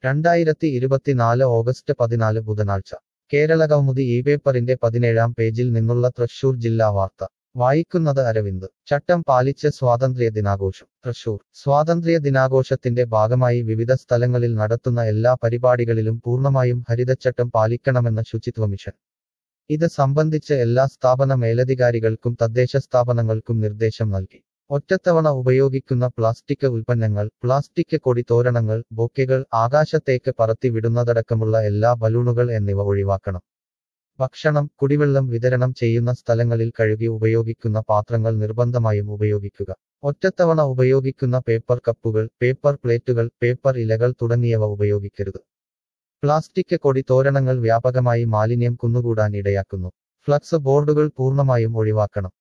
രണ്ടായിരത്തി ഇരുപത്തിനാല് ഓഗസ്റ്റ് പതിനാല് ബുധനാഴ്ച കേരളകൗമുദി ഈ പേപ്പറിന്റെ പതിനേഴാം പേജിൽ നിന്നുള്ള തൃശൂർ ജില്ലാ വാർത്ത വായിക്കുന്നത് അരവിന്ദ് ചട്ടം പാലിച്ച് സ്വാതന്ത്ര്യ ദിനാഘോഷം തൃശൂർ സ്വാതന്ത്ര്യ ദിനാഘോഷത്തിന്റെ ഭാഗമായി വിവിധ സ്ഥലങ്ങളിൽ നടത്തുന്ന എല്ലാ പരിപാടികളിലും പൂർണ്ണമായും ഹരിതച്ചട്ടം പാലിക്കണമെന്ന് ശുചിത്വ മിഷൻ ഇത് സംബന്ധിച്ച് എല്ലാ സ്ഥാപന മേലധികാരികൾക്കും തദ്ദേശ സ്ഥാപനങ്ങൾക്കും നിർദ്ദേശം നൽകി ഒറ്റത്തവണ ഉപയോഗിക്കുന്ന പ്ലാസ്റ്റിക് ഉൽപ്പന്നങ്ങൾ പ്ലാസ്റ്റിക് കൊടിത്തോരണങ്ങൾ ബൊക്കെകൾ ആകാശത്തേക്ക് പറത്തി വിടുന്നതടക്കമുള്ള എല്ലാ ബലൂണുകൾ എന്നിവ ഒഴിവാക്കണം ഭക്ഷണം കുടിവെള്ളം വിതരണം ചെയ്യുന്ന സ്ഥലങ്ങളിൽ കഴുകി ഉപയോഗിക്കുന്ന പാത്രങ്ങൾ നിർബന്ധമായും ഉപയോഗിക്കുക ഒറ്റത്തവണ ഉപയോഗിക്കുന്ന പേപ്പർ കപ്പുകൾ പേപ്പർ പ്ലേറ്റുകൾ പേപ്പർ ഇലകൾ തുടങ്ങിയവ ഉപയോഗിക്കരുത് പ്ലാസ്റ്റിക് കൊടിത്തോരണങ്ങൾ വ്യാപകമായി മാലിന്യം കുന്നുകൂടാൻ ഇടയാക്കുന്നു ഫ്ലക്സ് ബോർഡുകൾ പൂർണ്ണമായും ഒഴിവാക്കണം